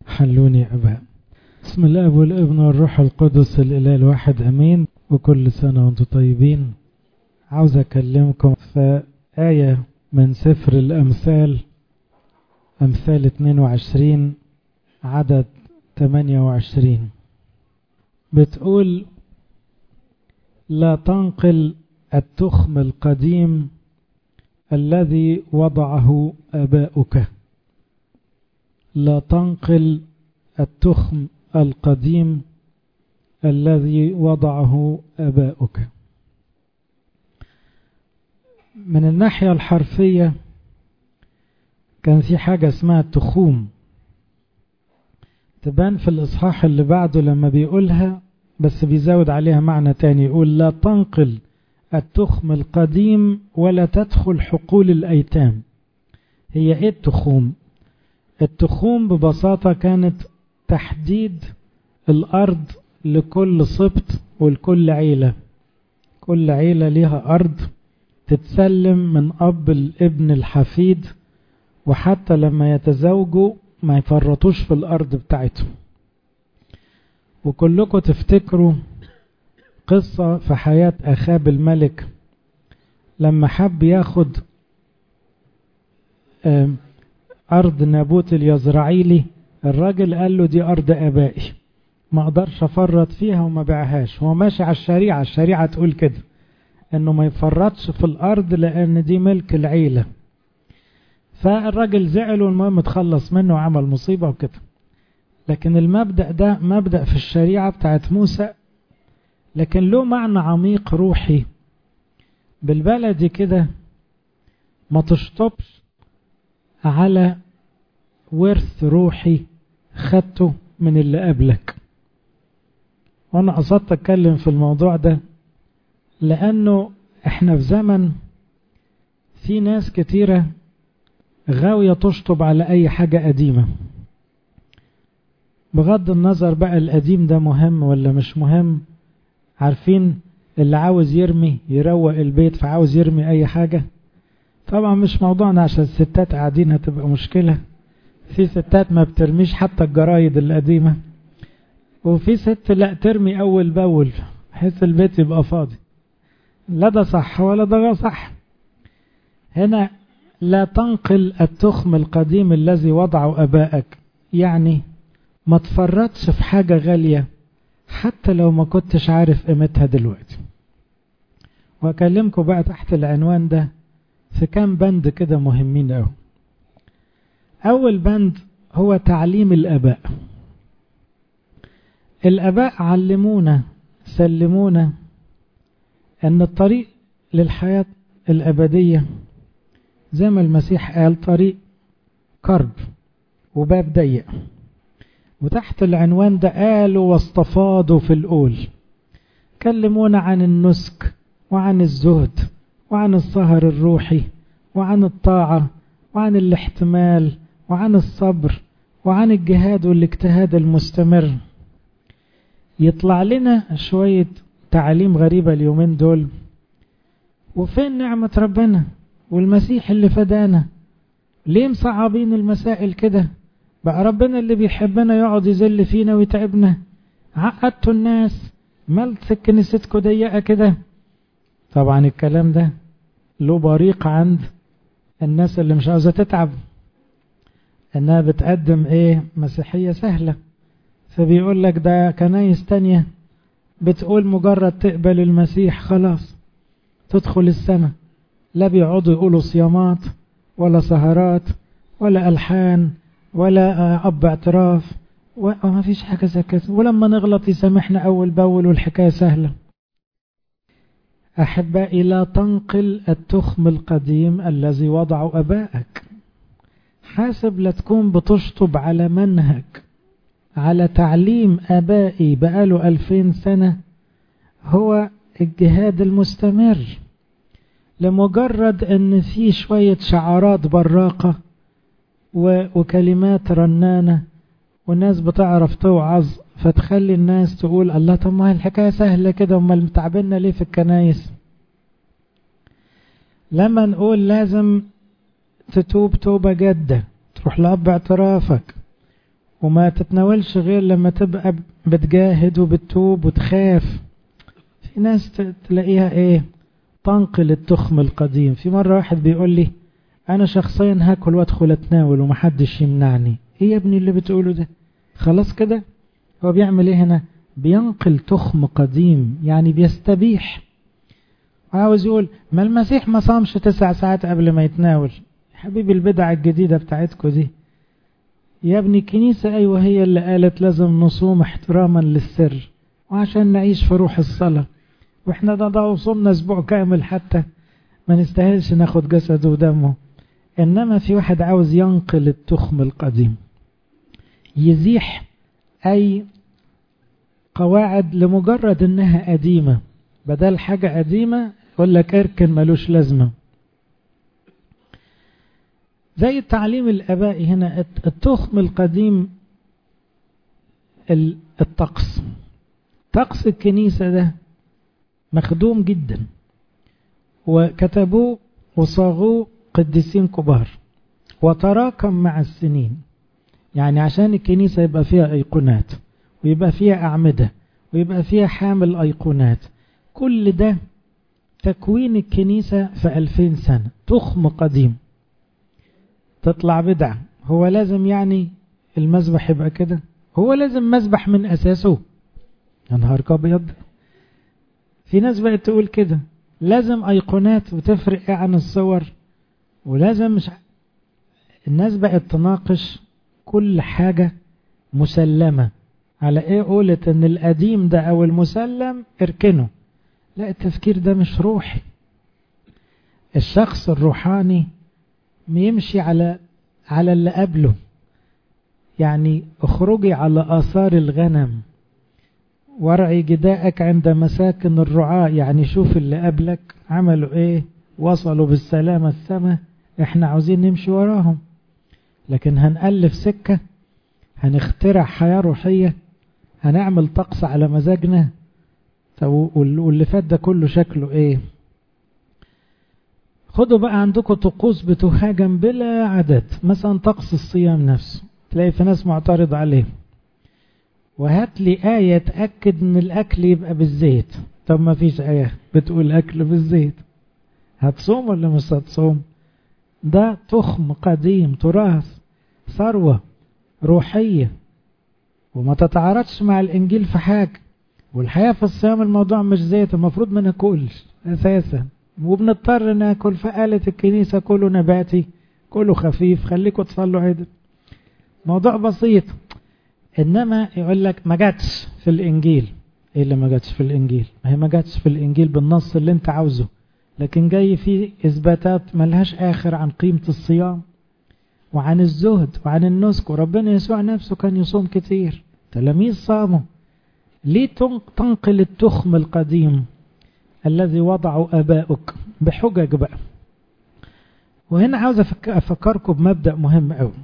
حلوني يا أبا بسم الله والابن والروح القدس الإله الواحد أمين وكل سنة وانتم طيبين عاوز أكلمكم في آية من سفر الأمثال أمثال 22 عدد 28 بتقول لا تنقل التخم القديم الذي وضعه آباؤك لا تنقل التخم القديم الذي وضعه آباؤك من الناحية الحرفية كان في حاجة اسمها التخوم تبان في الإصحاح اللي بعده لما بيقولها بس بيزود عليها معنى تاني يقول لا تنقل التخم القديم ولا تدخل حقول الأيتام هي ايه التخوم التخوم ببساطة كانت تحديد الأرض لكل سبط ولكل عيلة كل عيلة ليها أرض تتسلم من أب الابن الحفيد وحتى لما يتزوجوا ما يفرطوش في الأرض بتاعتهم وكلكم تفتكروا قصة في حياة أخاب الملك لما حب ياخد أرض نابوت اليزرعيلي الراجل قال له دي أرض آبائي ما أقدرش أفرط فيها وما بيعهاش هو ماشي على الشريعة الشريعة تقول كده إنه ما يفرطش في الأرض لأن دي ملك العيلة فالراجل زعل والمهم اتخلص منه وعمل مصيبة وكده لكن المبدأ ده مبدأ في الشريعة بتاعت موسى لكن له معنى عميق روحي بالبلدي كده ما تشطبش على ورث روحي خدته من اللي قبلك وانا قصدت اتكلم في الموضوع ده لانه احنا في زمن في ناس كتيرة غاوية تشطب على اي حاجة قديمة بغض النظر بقى القديم ده مهم ولا مش مهم عارفين اللي عاوز يرمي يروق البيت فعاوز يرمي اي حاجة طبعا مش موضوعنا عشان الستات قاعدين هتبقى مشكلة في ستات ما بترميش حتى الجرايد القديمة وفي ست لا ترمي اول باول بحيث البيت يبقى فاضي لا ده صح ولا ده صح هنا لا تنقل التخم القديم الذي وضعه ابائك يعني ما تفرطش في حاجة غالية حتى لو ما كنتش عارف قيمتها دلوقتي واكلمكم بقى تحت العنوان ده في كام بند كده مهمين قوي اول بند هو تعليم الاباء الاباء علمونا سلمونا ان الطريق للحياة الابدية زي ما المسيح قال طريق كرب وباب ضيق وتحت العنوان ده قالوا واستفاضوا في القول كلمونا عن النسك وعن الزهد وعن السهر الروحي وعن الطاعة وعن الاحتمال وعن الصبر وعن الجهاد والاجتهاد المستمر يطلع لنا شوية تعاليم غريبة اليومين دول وفين نعمة ربنا والمسيح اللي فدانا ليه مصعبين المسائل كده بقى ربنا اللي بيحبنا يقعد يذل فينا ويتعبنا عقدتوا الناس مالت كنيستكم ضيقة كده طبعا الكلام ده له بريق عند الناس اللي مش عاوزة تتعب انها بتقدم ايه مسيحية سهلة فبيقول لك ده كنايس تانية بتقول مجرد تقبل المسيح خلاص تدخل السنة لا بيقعدوا يقولوا صيامات ولا سهرات ولا ألحان ولا أب اعتراف وما فيش حاجة زي كده ولما نغلط يسامحنا أول بأول والحكاية سهلة أحبائي لا تنقل التخم القديم الذي وضعه أبائك حاسب لا تكون بتشطب على منهج على تعليم أبائي بقاله ألفين سنة هو الجهاد المستمر لمجرد أن في شوية شعارات براقة وكلمات رنانة والناس بتعرف توعظ فتخلي الناس تقول الله طب ما الحكاية سهلة كده امال متعبنا ليه في الكنايس لما نقول لازم تتوب توبة جادة تروح لأب اعترافك وما تتناولش غير لما تبقى بتجاهد وبتتوب وتخاف في ناس تلاقيها ايه تنقل التخم القديم في مرة واحد بيقول لي انا شخصيا هاكل وادخل اتناول ومحدش يمنعني ايه يا ابني اللي بتقوله ده خلاص كده هو بيعمل ايه هنا بينقل تخم قديم يعني بيستبيح عاوز يقول ما المسيح ما صامش تسع ساعات قبل ما يتناول حبيبي البدع الجديدة بتاعتكو دي يا ابني الكنيسة أيوة هي اللي قالت لازم نصوم احتراما للسر وعشان نعيش في روح الصلاة واحنا ده ده وصومنا اسبوع كامل حتى ما نستاهلش ناخد جسده ودمه انما في واحد عاوز ينقل التخم القديم يزيح اي قواعد لمجرد انها قديمة بدل حاجة قديمة يقول لك اركن ملوش لازمة زي التعليم الابائي هنا التخم القديم الطقس طقس الكنيسة ده مخدوم جدا وكتبوه وصاغوه قديسين كبار وتراكم مع السنين يعني عشان الكنيسة يبقى فيها أيقونات ويبقى فيها أعمدة ويبقى فيها حامل أيقونات كل ده تكوين الكنيسة في ألفين سنة تخم قديم تطلع بدعة هو لازم يعني المذبح يبقى كده هو لازم مذبح من أساسه يا نهار أبيض في ناس بقت تقول كده لازم أيقونات وتفرق إيه عن الصور ولازم مش الناس بقت تناقش كل حاجة مسلمة على ايه قولت ان القديم ده او المسلم اركنه لا التفكير ده مش روحي الشخص الروحاني يمشي على على اللي قبله يعني اخرجي على آثار الغنم ورعي جداءك عند مساكن الرعاة يعني شوف اللي قبلك عملوا ايه وصلوا بالسلامة السماء احنا عاوزين نمشي وراهم لكن هنألف سكة هنخترع حياة روحية هنعمل طقس على مزاجنا واللي فات ده كله شكله ايه خدوا بقى عندكم طقوس بتهاجم بلا عدد مثلا طقس الصيام نفسه تلاقي في ناس معترض عليه وهات لي آية تأكد ان الأكل يبقى بالزيت طب ما فيش آية بتقول أكل بالزيت هتصوم ولا مش هتصوم ده تخم قديم تراث ثروة روحية وما تتعارضش مع الإنجيل في حاجة والحقيقة في الصيام الموضوع مش زيت المفروض ما ناكلش أساسا وبنضطر ناكل فقالت الكنيسة كله نباتي كله خفيف خليكم تصلوا عدل موضوع بسيط إنما يقول لك ما جاتش في الإنجيل إيه اللي ما جاتش في الإنجيل ما هي ما جاتش في الإنجيل بالنص اللي أنت عاوزه لكن جاي فيه إثباتات ملهاش آخر عن قيمة الصيام وعن الزهد وعن النسك وربنا يسوع نفسه كان يصوم كتير تلاميذ صاموا ليه تنقل التخم القديم الذي وضعه أباؤك بحجج بقى وهنا عاوز أفكركم بمبدأ مهم أوي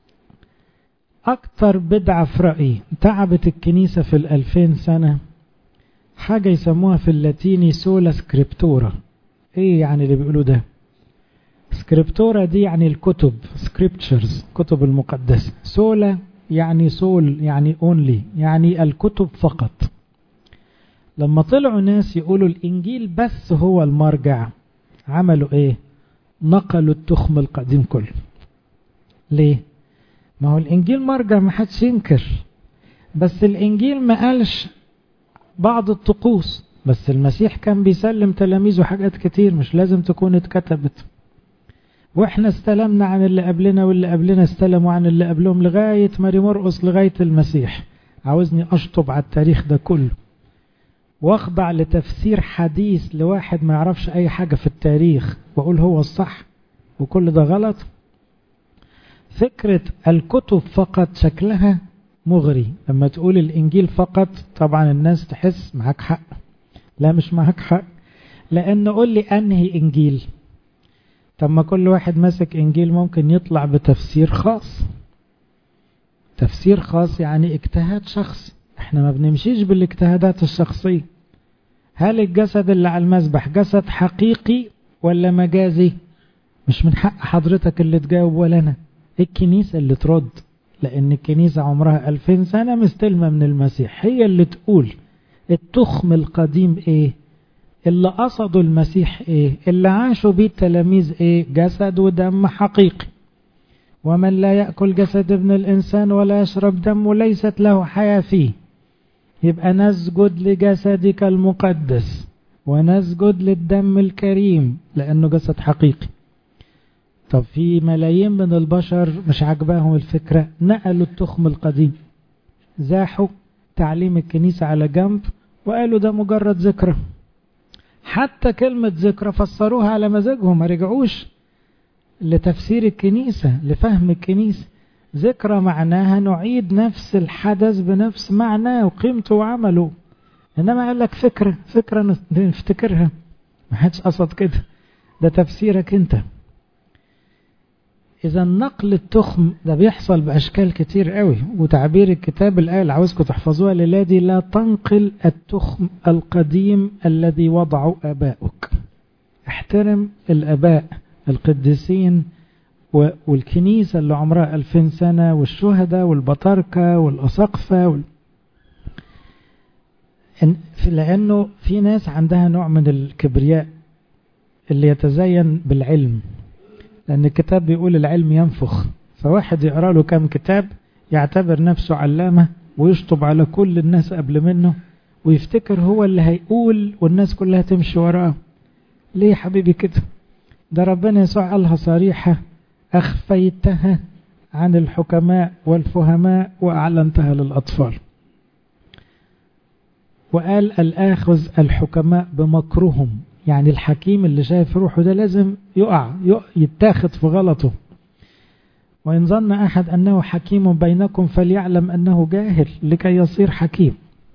أكتر بدعة في رأيي تعبت الكنيسة في الألفين سنة حاجة يسموها في اللاتيني سولا سكريبتورا ايه يعني اللي بيقولوا ده سكريبتورا دي يعني الكتب سكريبتشرز كتب المقدسة سولا يعني سول يعني اونلي يعني الكتب فقط لما طلعوا ناس يقولوا الانجيل بس هو المرجع عملوا ايه نقلوا التخم القديم كله ليه ما هو الانجيل مرجع ما حدش ينكر بس الانجيل ما قالش بعض الطقوس بس المسيح كان بيسلم تلاميذه حاجات كتير مش لازم تكون اتكتبت واحنا استلمنا عن اللي قبلنا واللي قبلنا استلموا عن اللي قبلهم لغاية ماري مرقس لغاية المسيح عاوزني اشطب على التاريخ ده كله واخضع لتفسير حديث لواحد ما يعرفش اي حاجة في التاريخ واقول هو الصح وكل ده غلط فكرة الكتب فقط شكلها مغري لما تقول الانجيل فقط طبعا الناس تحس معاك حق لا مش معاك حق لان قول لي انهي انجيل طب ما كل واحد ماسك انجيل ممكن يطلع بتفسير خاص تفسير خاص يعني اجتهاد شخصي احنا ما بنمشيش بالاجتهادات الشخصية هل الجسد اللي على المسبح جسد حقيقي ولا مجازي مش من حق حضرتك اللي تجاوب ولا انا الكنيسة اللي ترد لأن الكنيسة عمرها ألفين سنة مستلمة من المسيح هي اللي تقول التخم القديم ايه اللي قصدوا المسيح ايه اللي عاشوا بيه التلاميذ ايه جسد ودم حقيقي ومن لا يأكل جسد ابن الإنسان ولا يشرب دمه ليست له حياة فيه يبقى نسجد لجسدك المقدس ونسجد للدم الكريم لأنه جسد حقيقي طب في ملايين من البشر مش عجباهم الفكرة نقلوا التخم القديم زاحوا تعليم الكنيسة على جنب وقالوا ده مجرد ذكرى حتى كلمة ذكرى فسروها على مزاجهم ما رجعوش لتفسير الكنيسة لفهم الكنيسة ذكرى معناها نعيد نفس الحدث بنفس معناه وقيمته وعمله إنما قال لك فكرة فكرة نفتكرها ما حدش قصد كده ده تفسيرك انت إذا نقل التخم ده بيحصل بأشكال كتير قوي وتعبير الكتاب الآية اللي عاوزكم تحفظوها للادي لا تنقل التخم القديم الذي وضعه آباؤك احترم الآباء القديسين والكنيسة اللي عمرها ألفين سنة والشهداء والبطاركة والأساقفة وال... لأنه في ناس عندها نوع من الكبرياء اللي يتزين بالعلم لأن الكتاب بيقول العلم ينفخ فواحد يقرأ له كم كتاب يعتبر نفسه علامة ويشطب على كل الناس قبل منه ويفتكر هو اللي هيقول والناس كلها تمشي وراه ليه يا حبيبي كده ده ربنا يسوع قالها صريحة أخفيتها عن الحكماء والفهماء وأعلنتها للأطفال وقال الآخذ الحكماء بمكرهم يعني الحكيم اللي شايف روحه ده لازم يقع, يقع يتاخد في غلطه وإن ظن أحد أنه حكيم بينكم فليعلم أنه جاهل لكي يصير حكيم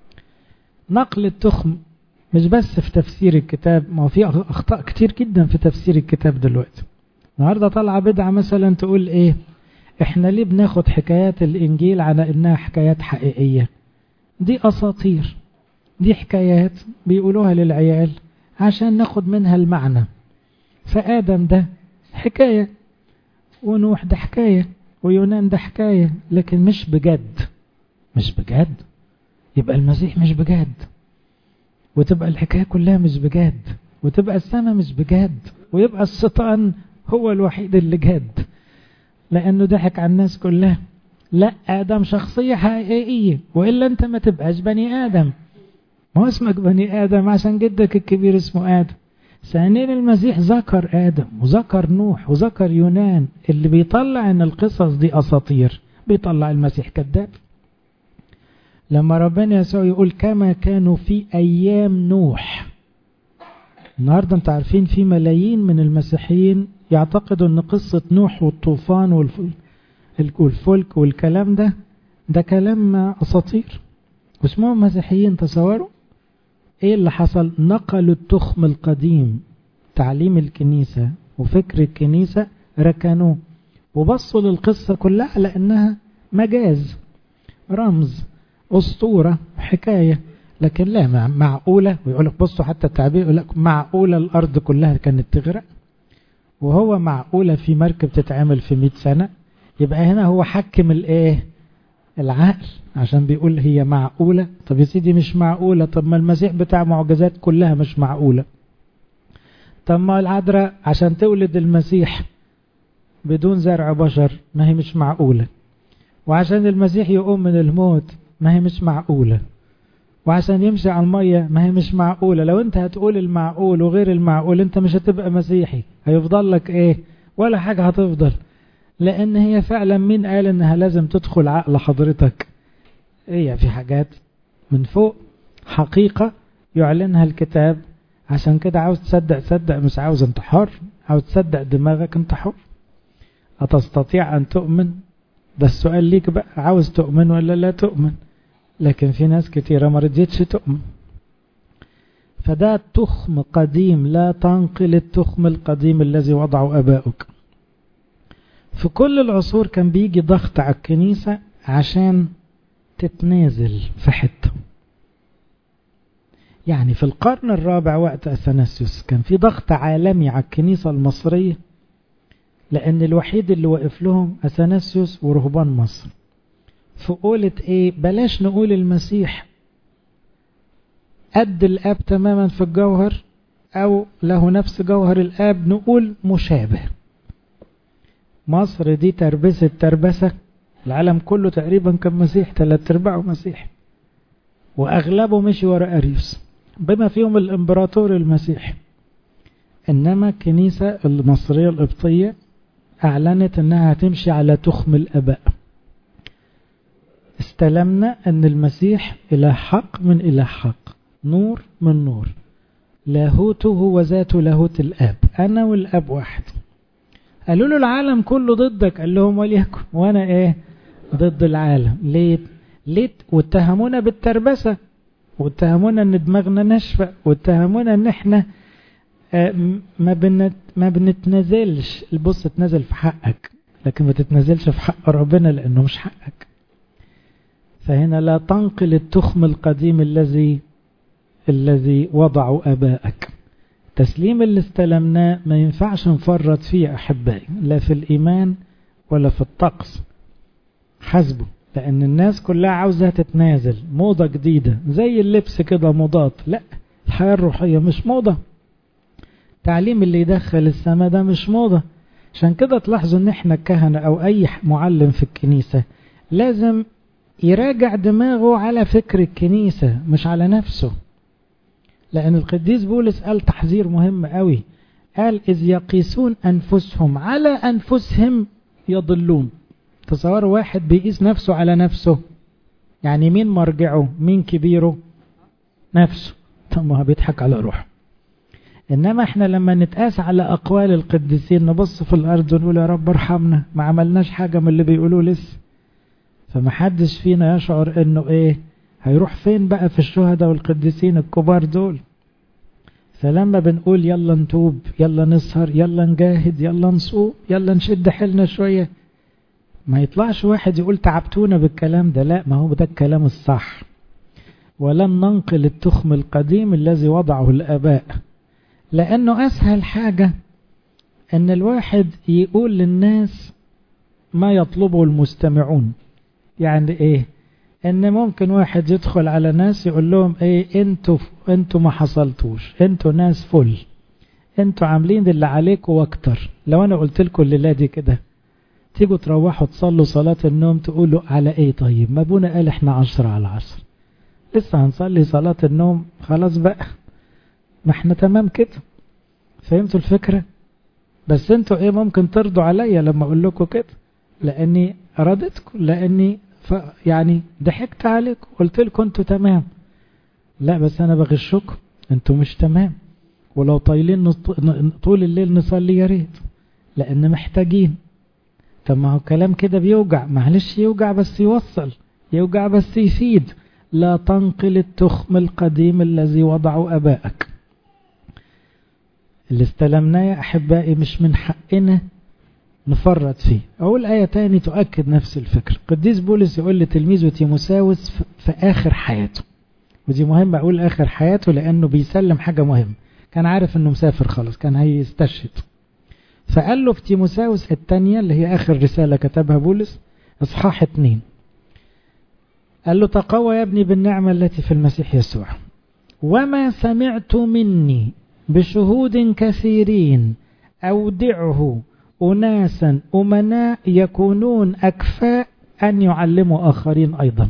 نقل التخم مش بس في تفسير الكتاب ما هو في أخطاء كتير جدا في تفسير الكتاب دلوقتي النهارده طالعة بدعة مثلا تقول إيه إحنا ليه بناخد حكايات الإنجيل على إنها حكايات حقيقية دي أساطير دي حكايات بيقولوها للعيال عشان ناخد منها المعنى فآدم ده حكاية ونوح ده حكاية ويونان ده حكاية لكن مش بجد مش بجد يبقى المسيح مش بجد وتبقى الحكاية كلها مش بجد وتبقى السماء مش بجد ويبقى الشيطان هو الوحيد اللي جد لأنه ضحك على الناس كلها لا آدم شخصية حقيقية وإلا أنت ما تبقاش بني آدم ما هو اسمك بني آدم عشان جدك الكبير اسمه آدم ثانيا المسيح ذكر آدم وذكر نوح وذكر يونان اللي بيطلع ان القصص دي أساطير بيطلع المسيح كذاب لما ربنا يسوع يقول كما كانوا في أيام نوح النهاردة انت عارفين في ملايين من المسيحيين يعتقدوا ان قصة نوح والطوفان والفلك والكلام ده ده كلام أساطير واسمهم مسيحيين تصوروا ايه اللي حصل نقلوا التخم القديم تعليم الكنيسة وفكر الكنيسة ركنوه وبصوا للقصة كلها على انها مجاز رمز اسطورة حكاية لكن لا معقولة ويقول لك بصوا حتى التعبير يقول لك معقولة الارض كلها كانت تغرق وهو معقولة في مركب تتعمل في 100 سنة يبقى هنا هو حكم الايه العقل عشان بيقول هي معقولة طب يا سيدي مش معقولة طب ما المسيح بتاع معجزات كلها مش معقولة طب ما العذراء عشان تولد المسيح بدون زرع بشر ما هي مش معقولة وعشان المسيح يقوم من الموت ما هي مش معقولة وعشان يمشي على المية ما هي مش معقولة لو انت هتقول المعقول وغير المعقول انت مش هتبقى مسيحي هيفضل لك ايه ولا حاجة هتفضل لان هي فعلا مين قال انها لازم تدخل عقل حضرتك هي في حاجات من فوق حقيقة يعلنها الكتاب عشان كده عاوز تصدق صدق مش عاوز انت حر عاوز تصدق دماغك انت حر أتستطيع أن تؤمن ده السؤال ليك بقى عاوز تؤمن ولا لا تؤمن لكن في ناس كتيرة ما رضيتش تؤمن فده تخم قديم لا تنقل التخم القديم الذي وضعه أباؤك في كل العصور كان بيجي ضغط على الكنيسة عشان تتنازل في حته يعني في القرن الرابع وقت أثناسيوس كان في ضغط عالمي على الكنيسة المصرية لأن الوحيد اللي وقف لهم أثناسيوس ورهبان مصر في قولة ايه بلاش نقول المسيح قد الاب تماما في الجوهر او له نفس جوهر الاب نقول مشابه مصر دي تربسة تربسة العالم كله تقريبا كان مسيح ثلاث ارباعه مسيح واغلبه مشي ورا اريوس بما فيهم الامبراطور المسيحي انما الكنيسة المصرية القبطية اعلنت انها هتمشي على تخم الاباء استلمنا ان المسيح اله حق من اله حق نور من نور لاهوته هو ذات لاهوت الاب انا والاب واحد قالوا له العالم كله ضدك قال لهم وليكن وانا ايه ضد العالم ليه ليه واتهمونا بالتربسه واتهمونا ان دماغنا ناشفه واتهمونا ان احنا ما بنت ما بنتنازلش بص تنازل في حقك لكن ما تتنازلش في حق ربنا لانه مش حقك فهنا لا تنقل التخم القديم الذي الذي وضعوا ابائك تسليم اللي استلمناه ما ينفعش نفرط فيه احبائي لا في الايمان ولا في الطقس حسبه لان الناس كلها عاوزة تتنازل موضة جديدة زي اللبس كده موضات لا الحياة الروحية مش موضة التعليم اللي يدخل السماء ده مش موضة عشان كده تلاحظوا ان احنا الكهنة او اي معلم في الكنيسة لازم يراجع دماغه على فكر الكنيسة مش على نفسه لأن القديس بولس قال تحذير مهم قوي قال إذ يقيسون أنفسهم على أنفسهم يضلون تصوروا واحد بيقيس نفسه على نفسه يعني مين مرجعه مين كبيره نفسه طب ما هو بيضحك على روحه إنما إحنا لما نتقاس على أقوال القديسين نبص في الأرض ونقول يا رب ارحمنا ما عملناش حاجة من اللي بيقولوه لسه فمحدش فينا يشعر إنه إيه هيروح فين بقى في الشهداء والقديسين الكبار دول فلما بنقول يلا نتوب يلا نسهر يلا نجاهد يلا نصوم يلا نشد حيلنا شوية ما يطلعش واحد يقول تعبتونا بالكلام ده لا ما هو ده الكلام الصح ولن ننقل التخم القديم الذي وضعه الآباء لأنه أسهل حاجة أن الواحد يقول للناس ما يطلبه المستمعون يعني إيه ان ممكن واحد يدخل على ناس يقول لهم ايه انتوا انتوا ما حصلتوش انتوا ناس فل انتوا عاملين اللي عليكم واكتر لو انا قلت لكم الليله دي كده تيجوا تروحوا تصلوا صلاة النوم تقولوا على ايه طيب ما ابونا قال احنا عشرة على عشر لسه هنصلي صلاة النوم خلاص بقى ما احنا تمام كده فهمتوا الفكرة بس انتوا ايه ممكن ترضوا عليا لما اقول لكم كده لاني ارادتكم لاني ف يعني ضحكت عليكم قلت لكم انتوا تمام لا بس انا بغشكم انتوا مش تمام ولو طايلين طول الليل نصلي يا ريت لان محتاجين طب ما هو كلام كده بيوجع معلش يوجع بس يوصل يوجع بس يفيد لا تنقل التخم القديم الذي وضعه ابائك اللي استلمناه يا احبائي مش من حقنا نفرط فيه أقول آية تاني تؤكد نفس الفكرة قديس بولس يقول لتلميذه تيموساوس في آخر حياته ودي مهمة أقول آخر حياته لأنه بيسلم حاجة مهمة كان عارف أنه مسافر خلاص كان هيستشهد فقال له في تيموساوس الثانية اللي هي آخر رسالة كتبها بولس إصحاح اتنين قال له تقوى يا ابني بالنعمة التي في المسيح يسوع وما سمعت مني بشهود كثيرين أودعه أناسا أمناء يكونون أكفاء أن يعلموا آخرين أيضا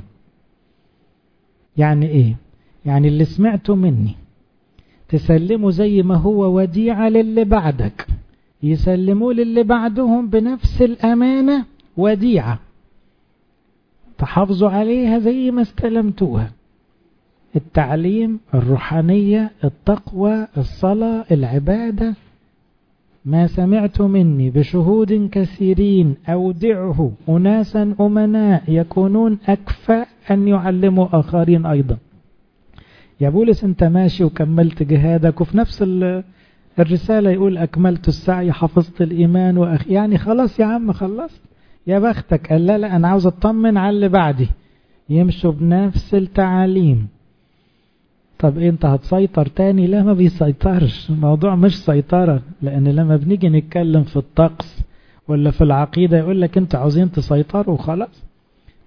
يعني إيه يعني اللي سمعته مني تسلمه زي ما هو وديعة للي بعدك يسلموه للي بعدهم بنفس الأمانة وديعة تحافظوا عليها زي ما استلمتوها التعليم الروحانية التقوى الصلاة العبادة ما سمعت مني بشهود كثيرين أودعه أناسا أمناء يكونون أكفأ أن يعلموا آخرين أيضا يا بولس أنت ماشي وكملت جهادك وفي نفس الرسالة يقول أكملت السعي حفظت الإيمان وأخ يعني خلاص يا عم خلصت يا بختك قال لا لا أنا عاوز أطمن على اللي بعدي يمشوا بنفس التعاليم طب إيه انت هتسيطر تاني لا ما بيسيطرش الموضوع مش سيطرة لان لما بنيجي نتكلم في الطقس ولا في العقيدة يقول لك انت عاوزين تسيطروا وخلاص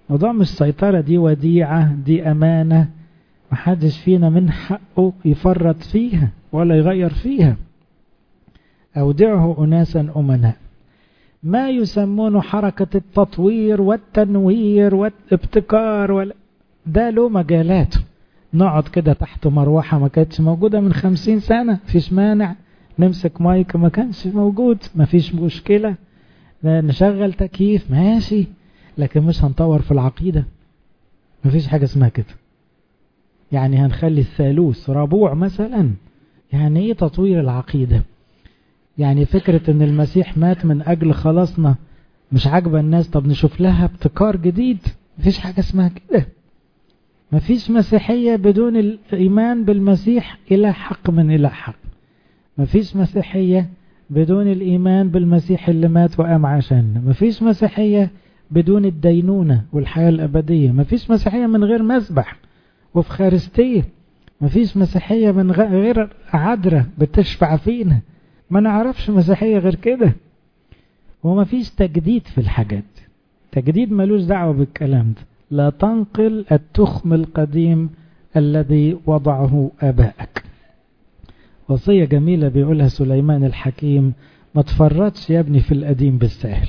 موضوع مش سيطرة دي وديعة دي أمانة محدش فينا من حقه يفرط فيها ولا يغير فيها أودعه أناسا أمناء ما يسمونه حركة التطوير والتنوير والابتكار ولا ده له مجالاته نقعد كده تحت مروحة ما كانتش موجودة من خمسين سنة فيش مانع نمسك مايك ما كانش موجود ما فيش مشكلة نشغل تكييف ماشي لكن مش هنطور في العقيدة ما فيش حاجة اسمها كده يعني هنخلي الثالوث ربوع مثلا يعني ايه تطوير العقيدة يعني فكرة ان المسيح مات من اجل خلاصنا مش عاجبة الناس طب نشوف لها ابتكار جديد مفيش حاجة اسمها كده مفيش مسيحية بدون الإيمان بالمسيح إلى حق من إلى حق مفيش مسيحية بدون الإيمان بالمسيح اللي مات وقام عشان مفيش مسيحية بدون الدينونة والحياة الأبدية مفيش مسيحية من غير مسبح وفي خارستية مفيش مسيحية من غير عذرة بتشفع فينا ما نعرفش مسيحية غير كده ومفيش تجديد في الحاجات تجديد ملوش دعوة بالكلام ده لا تنقل التخم القديم الذي وضعه آبائك وصية جميلة بيقولها سليمان الحكيم ما تفرطش يا ابني في القديم بالسهل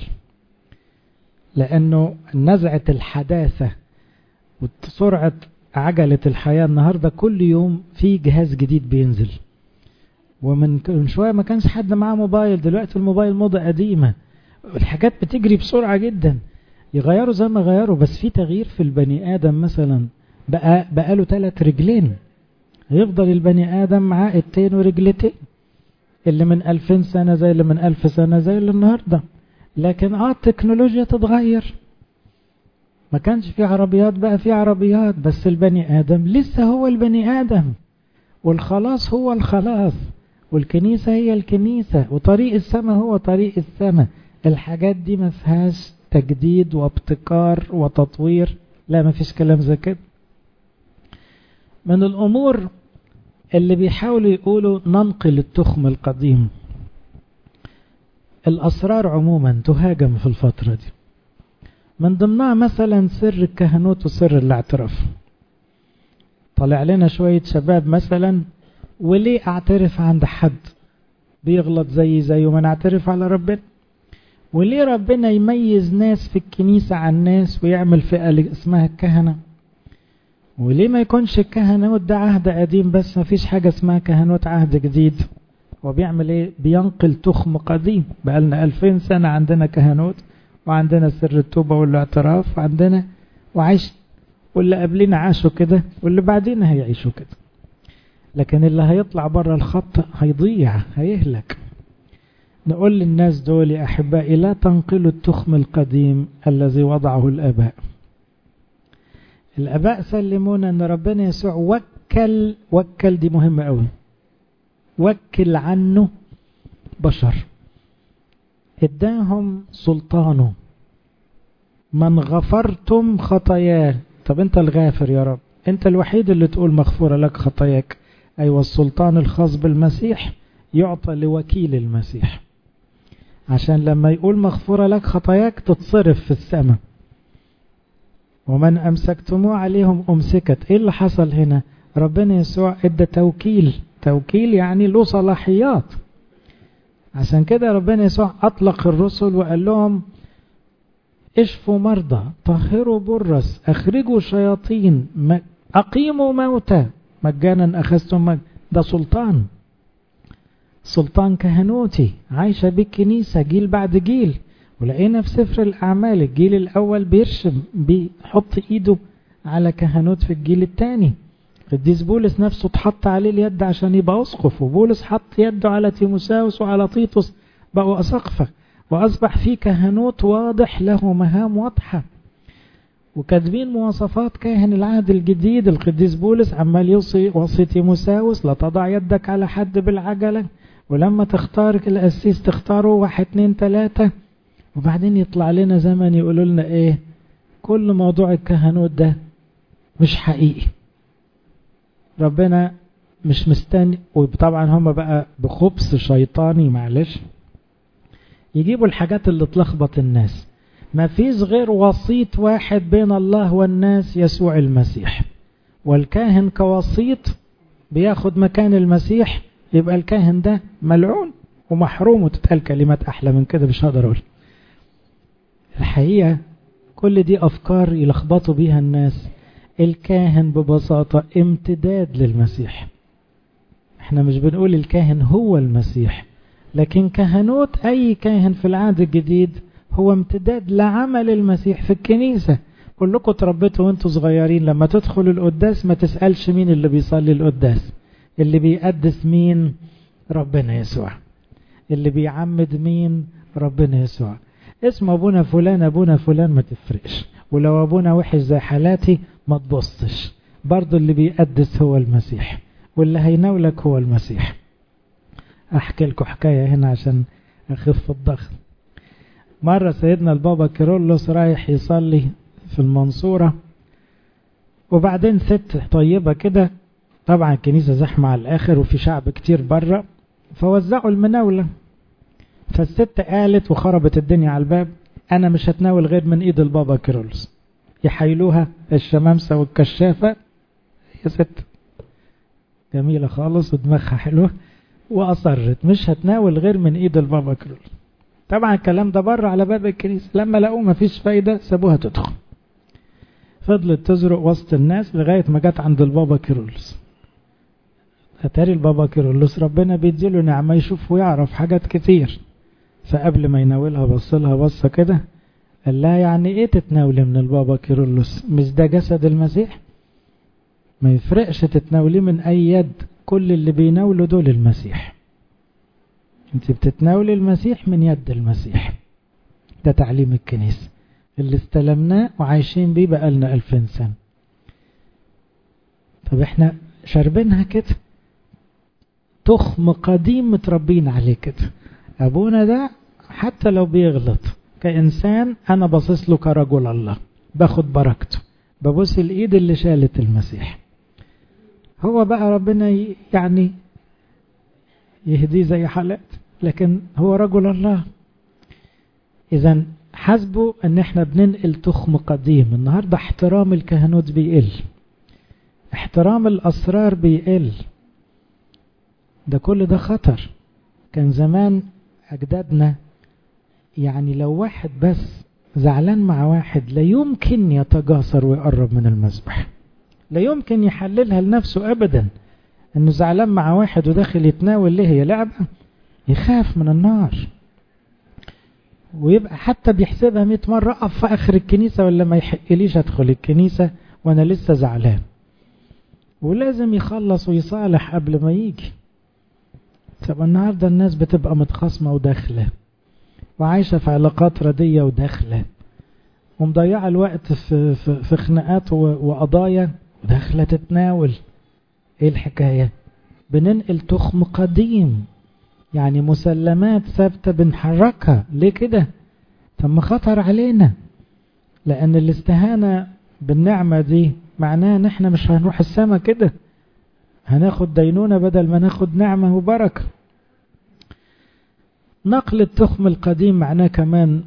لأنه نزعة الحداثة وسرعة عجلة الحياة النهاردة كل يوم في جهاز جديد بينزل ومن شوية ما كانش حد معاه موبايل دلوقتي الموبايل موضة قديمة الحاجات بتجري بسرعة جدا يغيروا زي ما غيروا بس في تغيير في البني آدم مثلا بقى, بقى له ثلاث رجلين هيفضل البني آدم معاه ايدتين ورجلتين اللي من ألفين سنة زي اللي من ألف سنة زي اللي النهاردة لكن اه التكنولوجيا تتغير ما كانش في عربيات بقى في عربيات بس البني آدم لسه هو البني آدم والخلاص هو الخلاص والكنيسة هي الكنيسة وطريق السماء هو طريق السماء الحاجات دي ما فيهاش تجديد وابتكار وتطوير لا ما فيش كلام زي كده من الأمور اللي بيحاولوا يقولوا ننقل التخم القديم الأسرار عموما تهاجم في الفترة دي من ضمنها مثلا سر الكهنوت وسر الاعتراف طلع لنا شوية شباب مثلا وليه اعترف عند حد بيغلط زي زي وما نعترف على ربنا وليه ربنا يميز ناس في الكنيسة عن ناس ويعمل فئة اسمها الكهنة وليه ما يكونش الكهنوت ده عهد قديم بس ما فيش حاجة اسمها كهنوت عهد جديد وبيعمل ايه بينقل تخم قديم بقالنا ألفين سنة عندنا كهنوت وعندنا سر التوبة والاعتراف وعندنا وعيش واللي قبلنا عاشوا كده واللي بعدين هيعيشوا كده لكن اللي هيطلع بره الخط هيضيع هيهلك نقول للناس دول يا أحبائي لا تنقلوا التخم القديم الذي وضعه الآباء الآباء سلمونا أن ربنا يسوع وكل وكل دي مهمة قوي وكل عنه بشر اداهم سلطانه من غفرتم خطاياه طب انت الغافر يا رب انت الوحيد اللي تقول مغفورة لك خطاياك ايوه السلطان الخاص بالمسيح يعطى لوكيل المسيح عشان لما يقول مغفورة لك خطاياك تتصرف في السماء ومن أمسكتموه عليهم أمسكت إيه اللي حصل هنا ربنا يسوع ادى توكيل توكيل يعني له صلاحيات عشان كده ربنا يسوع أطلق الرسل وقال لهم اشفوا مرضى طهروا برص اخرجوا شياطين أقيموا موتى مجانا أخذتم مجانا ده سلطان سلطان كهنوتي عايشة بالكنيسة جيل بعد جيل ولقينا في سفر الأعمال الجيل الأول بيرشم بيحط إيده على كهنوت في الجيل الثاني قديس بولس نفسه اتحط عليه اليد عشان يبقى أسقف وبولس حط يده على تيموساوس وعلى طيطس بقوا أسقفة وأصبح في كهنوت واضح له مهام واضحة وكاتبين مواصفات كاهن العهد الجديد القديس بولس عمال يوصي وصي تيموساوس لا تضع يدك على حد بالعجلة ولما تختار القسيس تختاره واحد اتنين تلاتة وبعدين يطلع لنا زمن يقولوا لنا ايه كل موضوع الكهنوت ده مش حقيقي ربنا مش مستني وطبعا هم بقى بخبث شيطاني معلش يجيبوا الحاجات اللي تلخبط الناس ما فيش غير وسيط واحد بين الله والناس يسوع المسيح والكاهن كوسيط بياخد مكان المسيح يبقى الكاهن ده ملعون ومحروم وتتقال كلمات أحلى من كده مش هقدر أقول الحقيقة كل دي أفكار يلخبطوا بيها الناس الكاهن ببساطة امتداد للمسيح احنا مش بنقول الكاهن هو المسيح لكن كهنوت أي كاهن في العهد الجديد هو امتداد لعمل المسيح في الكنيسة كلكم تربيتوا وانتوا صغيرين لما تدخلوا القداس ما تسألش مين اللي بيصلي القداس اللي بيقدس مين ربنا يسوع اللي بيعمد مين ربنا يسوع اسم ابونا فلان ابونا فلان ما تفرقش ولو ابونا وحش زي حالاتي ما تبصش برضه اللي بيقدس هو المسيح واللي هيناولك هو المسيح احكي لكم حكايه هنا عشان اخف الضغط مره سيدنا البابا كيرلس رايح يصلي في المنصوره وبعدين ست طيبه كده طبعا الكنيسه زحمه على الاخر وفي شعب كتير بره فوزعوا المناوله فالست قالت وخربت الدنيا على الباب انا مش هتناول غير من ايد البابا كيرلس يحايلوها الشمامسه والكشافه يا ست جميله خالص ودماغها حلوه واصرت مش هتناول غير من ايد البابا كيرلس طبعا الكلام ده بره على باب الكنيسه لما لقوه مفيش فايده سابوها تدخل فضلت تزرق وسط الناس لغايه ما جت عند البابا كيرلس اتاري البابا كيرلس ربنا بيديله نعمه يشوف ويعرف حاجات كتير فقبل ما يناولها بص لها بصه كده قال لها يعني ايه تتناولي من البابا كيرلس مش ده جسد المسيح ما يفرقش تتناوليه من اي يد كل اللي بيناولوا دول المسيح انت بتتناولي المسيح من يد المسيح ده تعليم الكنيسة اللي استلمناه وعايشين بيه بقالنا ألفين سنة طب احنا شاربينها كده تخم قديم متربين عليه كده ابونا ده حتى لو بيغلط كإنسان أنا باصص له كرجل الله باخد بركته ببص الإيد اللي شالت المسيح هو بقى ربنا يعني يهديه زي حالات لكن هو رجل الله إذا حسبوا أن احنا بننقل تخم قديم النهاردة احترام الكهنوت بيقل احترام الأسرار بيقل ده كل ده خطر كان زمان أجدادنا يعني لو واحد بس زعلان مع واحد لا يمكن يتجاسر ويقرب من المذبح لا يمكن يحللها لنفسه ابدا انه زعلان مع واحد وداخل يتناول ليه هي لعبة يخاف من النار ويبقى حتى بيحسبها 100 مرة اقف في اخر الكنيسة ولا ما يحقليش ادخل الكنيسة وانا لسه زعلان ولازم يخلص ويصالح قبل ما يجي طب النهاردة الناس بتبقى متخاصمة وداخله وعايشة في علاقات ردية وداخلة ومضيعة الوقت في, في, في خناقات وقضايا وداخلة تتناول ايه الحكاية بننقل تخم قديم يعني مسلمات ثابتة بنحركها ليه كده طب ما خطر علينا لان الاستهانة بالنعمة دي معناها ان احنا مش هنروح السما كده هناخد دينونة بدل ما ناخد نعمة وبركة نقل التخم القديم معناه كمان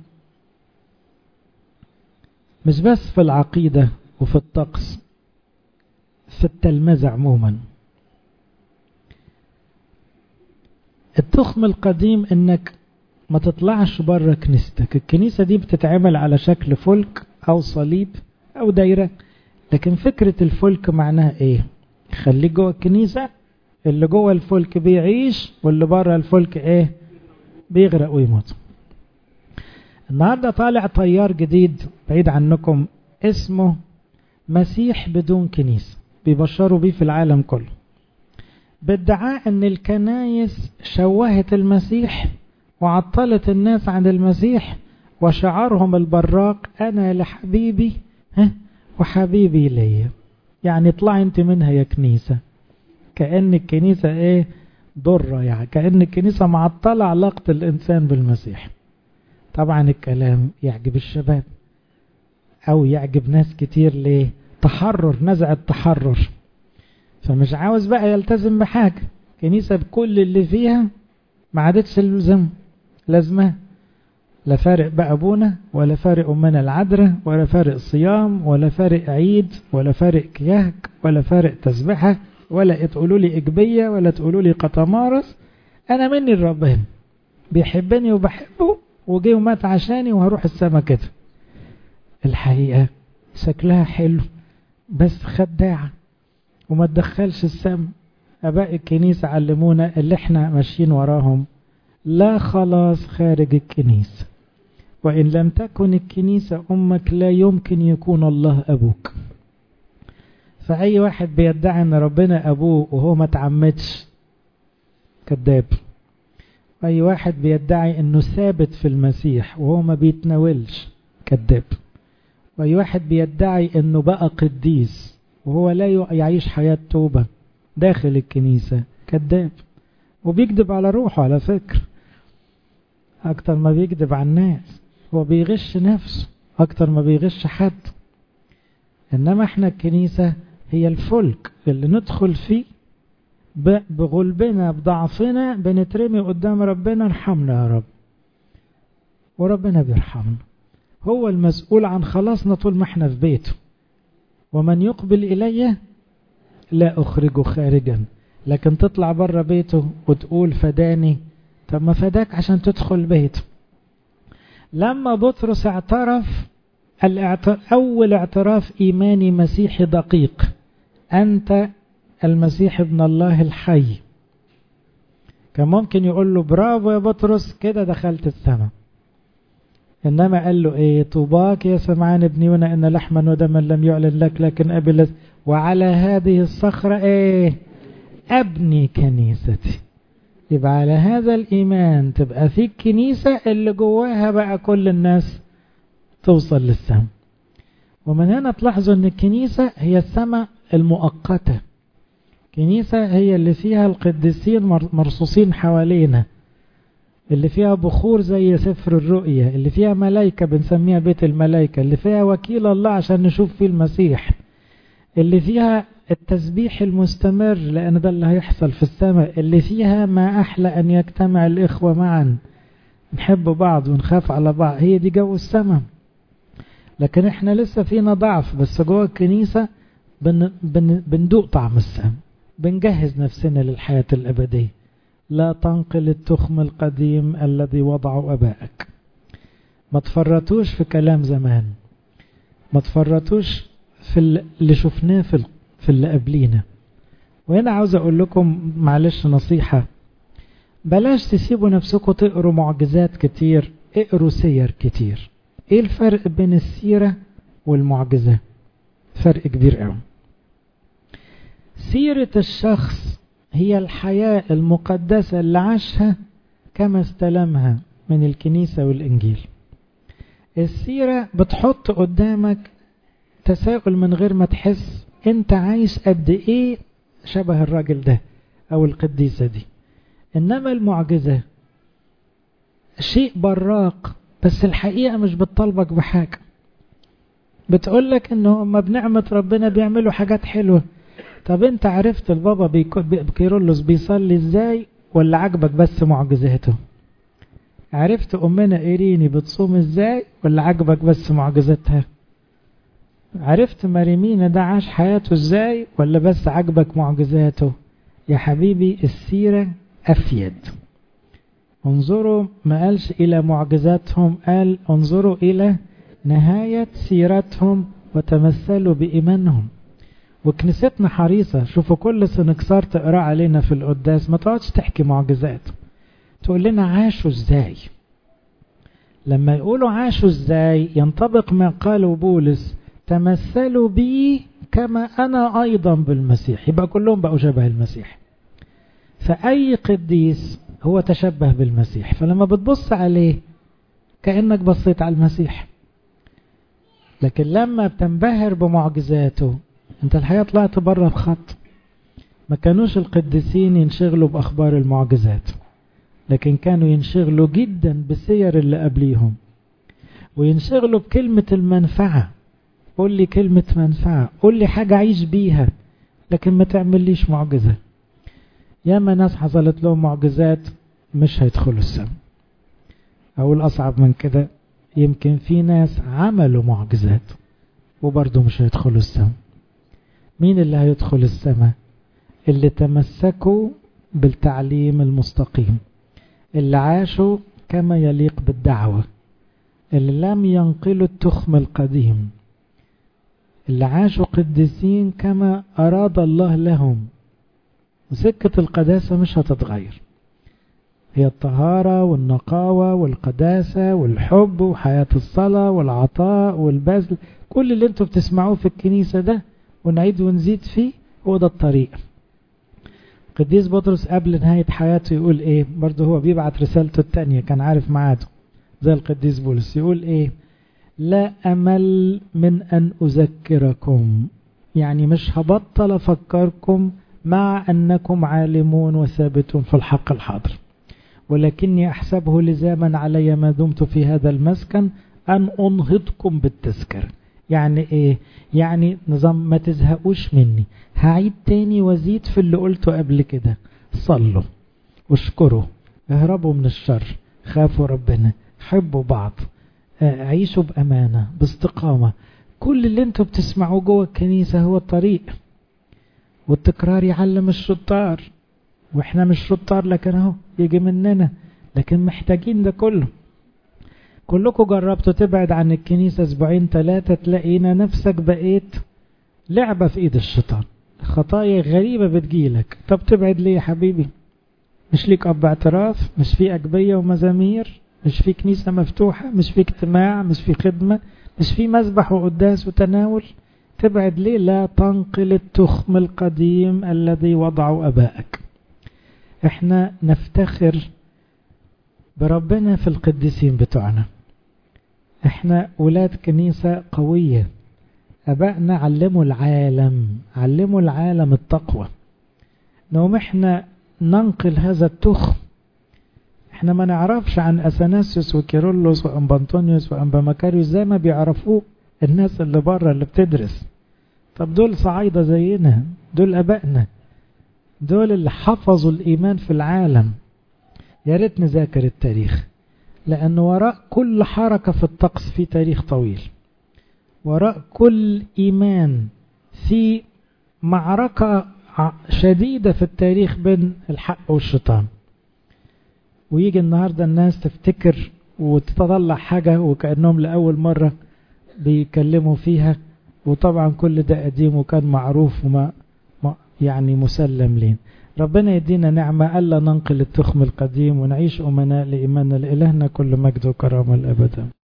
مش بس في العقيدة وفي الطقس في التلمذة عموما التخم القديم انك ما تطلعش بره كنيستك الكنيسة دي بتتعمل على شكل فلك او صليب او دايرة لكن فكرة الفلك معناها ايه خليك جوه الكنيسة اللي جوه الفلك بيعيش واللي بره الفلك ايه بيغرق ويموت النهاردة طالع طيار جديد بعيد عنكم اسمه مسيح بدون كنيسة بيبشروا بيه في العالم كله بادعاء ان الكنايس شوهت المسيح وعطلت الناس عن المسيح وشعارهم البراق انا لحبيبي ها وحبيبي ليا يعني اطلعي انت منها يا كنيسة كأن الكنيسة ايه ضرة يعني كأن الكنيسة معطلة علاقة الإنسان بالمسيح طبعا الكلام يعجب الشباب أو يعجب ناس كتير ليه تحرر نزع التحرر فمش عاوز بقى يلتزم بحاجة كنيسة بكل اللي فيها ما عادتش الزم لازمة لا فارق بقى أبونا ولا فارق أمنا العذراء ولا فارق صيام ولا فارق عيد ولا فارق كياك ولا فارق تسبحة ولا تقولوا لي إجبية ولا تقولوا لي قطمارس أنا مني لربنا بيحبني وبحبه وجي ومات عشاني وهروح السما كده الحقيقة شكلها حلو بس خداعة وما تدخلش السم أباء الكنيسة علمونا اللي احنا ماشيين وراهم لا خلاص خارج الكنيسة وإن لم تكن الكنيسة أمك لا يمكن يكون الله أبوك فأي واحد بيدعي أن ربنا أبوه وهو ما تعمدش كذاب أي واحد بيدعي أنه ثابت في المسيح وهو ما بيتناولش كذاب وأي واحد بيدعي أنه بقى قديس وهو لا يعيش حياة توبة داخل الكنيسة كذاب وبيكذب على روحه على فكرة أكتر ما بيكذب على الناس هو بيغش نفسه أكتر ما بيغش حد إنما إحنا الكنيسة هي الفلك اللي ندخل فيه بغلبنا بضعفنا بنترمي قدام ربنا ارحمنا يا رب وربنا بيرحمنا هو المسؤول عن خلاصنا طول ما احنا في بيته ومن يقبل إلي لا أخرجه خارجا لكن تطلع بره بيته وتقول فداني طب ما فداك عشان تدخل بيته لما بطرس اعترف أول اعتراف إيماني مسيحي دقيق أنت المسيح ابن الله الحي كان ممكن يقول له برافو يا بطرس كده دخلت السماء إنما قال له إيه طوباك يا سمعان ابن يونا إن لحما ودما لم يعلن لك لكن أبي وعلى هذه الصخرة إيه أبني كنيستي يبقى على هذا الإيمان تبقى في الكنيسة اللي جواها بقى كل الناس توصل للسماء ومن هنا تلاحظوا أن الكنيسة هي السماء المؤقتة كنيسة هي اللي فيها القديسين مرصوصين حوالينا اللي فيها بخور زي سفر الرؤية اللي فيها ملايكة بنسميها بيت الملايكة اللي فيها وكيل الله عشان نشوف فيه المسيح اللي فيها التسبيح المستمر لأن ده اللي هيحصل في السماء اللي فيها ما أحلى أن يجتمع الإخوة معا نحب بعض ونخاف على بعض هي دي جو السماء لكن احنا لسه فينا ضعف بس جوه الكنيسة بن بن بندوق طعم السماء بنجهز نفسنا للحياة الأبدية لا تنقل التخم القديم الذي وضعه أبائك ما تفرطوش في كلام زمان ما تفرطوش في اللي شفناه في في اللي قبلينا وهنا عاوز اقول لكم معلش نصيحة بلاش تسيبوا نفسكم تقروا معجزات كتير اقروا سير كتير ايه الفرق بين السيرة والمعجزة فرق كبير قوي سيرة الشخص هي الحياة المقدسة اللي عاشها كما استلمها من الكنيسة والإنجيل السيرة بتحط قدامك تساؤل من غير ما تحس انت عايش قد ايه شبه الراجل ده او القديسة دي انما المعجزة شيء براق بس الحقيقة مش بتطلبك بحاجة بتقولك ان هم بنعمة ربنا بيعملوا حاجات حلوة طب انت عرفت البابا بكيرلس بيصلي ازاي ولا عجبك بس معجزاته عرفت امنا ايريني بتصوم ازاي ولا عجبك بس معجزتها عرفت مريمينا ده عاش حياته ازاي ولا بس عجبك معجزاته يا حبيبي السيرة أفيد انظروا ما قالش إلى معجزاتهم قال انظروا إلى نهاية سيرتهم وتمثلوا بإيمانهم وكنيستنا حريصة شوفوا كل سنكسار تقرأ علينا في القداس ما تقعدش تحكي معجزات تقول لنا عاشوا ازاي لما يقولوا عاشوا ازاي ينطبق ما قاله بولس تمثلوا بي كما أنا أيضا بالمسيح يبقى كلهم بقوا شبه المسيح فأي قديس هو تشبه بالمسيح فلما بتبص عليه كأنك بصيت على المسيح لكن لما بتنبهر بمعجزاته انت الحقيقة طلعت بره بخط ما كانوش القديسين ينشغلوا بأخبار المعجزات لكن كانوا ينشغلوا جدا بالسير اللي قبليهم وينشغلوا بكلمة المنفعة قول لي كلمة منفعة قول لي حاجة عيش بيها لكن ما تعمليش معجزة ياما ناس حصلت لهم معجزات مش هيدخلوا السم أقول أصعب من كده يمكن في ناس عملوا معجزات وبرضه مش هيدخلوا السماء مين اللي هيدخل السماء اللي تمسكوا بالتعليم المستقيم اللي عاشوا كما يليق بالدعوة اللي لم ينقلوا التخم القديم اللي عاشوا قديسين كما أراد الله لهم وسكة القداسة مش هتتغير هي الطهارة والنقاوة والقداسة والحب وحياة الصلاة والعطاء والبذل كل اللي انتوا بتسمعوه في الكنيسة ده ونعيد ونزيد فيه هو ده الطريق قديس بطرس قبل نهاية حياته يقول ايه برضه هو بيبعت رسالته التانية كان عارف ميعاده زي القديس بولس يقول ايه لا أمل من أن أذكركم يعني مش هبطل أفكركم مع أنكم عالمون وثابتون في الحق الحاضر ولكني أحسبه لزاما علي ما دمت في هذا المسكن أن أنهضكم بالتذكر يعني إيه يعني نظام ما تزهقوش مني هعيد تاني وزيد في اللي قلته قبل كده صلوا واشكروا اهربوا من الشر خافوا ربنا حبوا بعض عيشوا بأمانة باستقامة كل اللي انتوا بتسمعوه جوه الكنيسة هو الطريق والتكرار يعلم الشطار واحنا مش شطار لكن اهو يجي مننا لكن محتاجين ده كله كلكم جربتوا تبعد عن الكنيسة اسبوعين ثلاثة تلاقينا نفسك بقيت لعبة في ايد الشيطان خطايا غريبة بتجيلك طب تبعد ليه يا حبيبي مش ليك اب اعتراف مش في اجبية ومزامير مش في كنيسة مفتوحة مش في اجتماع مش في خدمة مش في مسبح وقداس وتناول تبعد ليه لا تنقل التخم القديم الذي وضعه أبائك احنا نفتخر بربنا في القديسين بتوعنا احنا ولاد كنيسة قوية أبائنا علموا العالم علموا العالم التقوى نوم احنا ننقل هذا التخم احنا ما نعرفش عن اثناسيوس وكيرلس وامبانتونيوس وامبامكاريوس زي ما بيعرفوه الناس اللي بره اللي بتدرس طب دول صعايدة زينا دول ابائنا دول اللي حفظوا الايمان في العالم يا ريت نذاكر التاريخ لان وراء كل حركة في الطقس في تاريخ طويل وراء كل ايمان في معركة شديدة في التاريخ بين الحق والشيطان ويجي النهاردة الناس تفتكر وتطلع حاجة وكأنهم لأول مرة بيكلموا فيها وطبعا كل ده قديم وكان معروف وما يعني مسلم لين ربنا يدينا نعمة ألا ننقل التخم القديم ونعيش أمناء لإيماننا لإلهنا كل مجد وكرامة الأبدا